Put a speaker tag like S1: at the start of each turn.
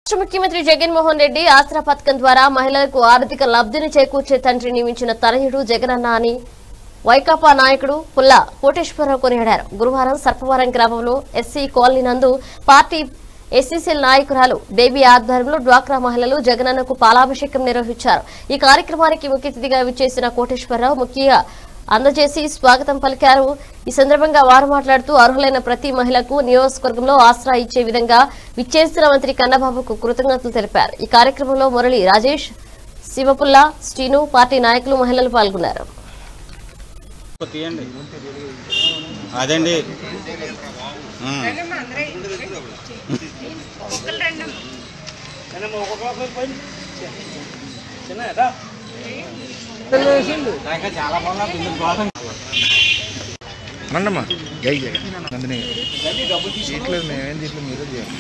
S1: రాష్ట్ర ముఖ్యమంత్రి జగన్మోహన్ రెడ్డి ఆసరా పథకం ద్వారా మహిళలకు ఆర్థిక లబ్ధిని చేకూర్చే తండ్రి నియమించిన తనయుడు జగనన్న అని వైకాపా నాయకుడు పుల్ల కోటేశ్వరరావు కొనియాడారు గురువారం సర్పవరం గ్రామంలో ఎస్సీ కాలనీ నందు పార్టీ ఎస్సీసీఎల్ నాయకురాలు బేబీ ఆధ్వర్యంలో డ్వాక్రా మహిళలు జగనన్నకు పాలాభిషేకం నిర్వహించారు ఈ కార్యక్రమానికి ముఖ్య అతిథిగా విచ్చేసిన కోటేశ్వరరావు ముఖ్య అందజేసి స్వాగతం పలికారు ఈ సందర్భంగా వారు మాట్లాడుతూ అర్హులైన ప్రతి మహిళకు నియోజకవర్గంలో ఆసరా ఇచ్చే విధంగా విచ్చేసిన మంత్రి కన్నబాబుకు కృతజ్ఞతలు తెలిపారు ఈ కార్యక్రమంలో మురళి రాజేష్ శివపుల్ల శ్రీను పార్టీ నాయకులు మహిళలు పాల్గొన్నారు
S2: తీయండి అదండి ఉమ్.
S3: మండమ్మా జై జై నందిని తీయట్లేదు మేమేం తీయట్లేదు మీరే చేయాలి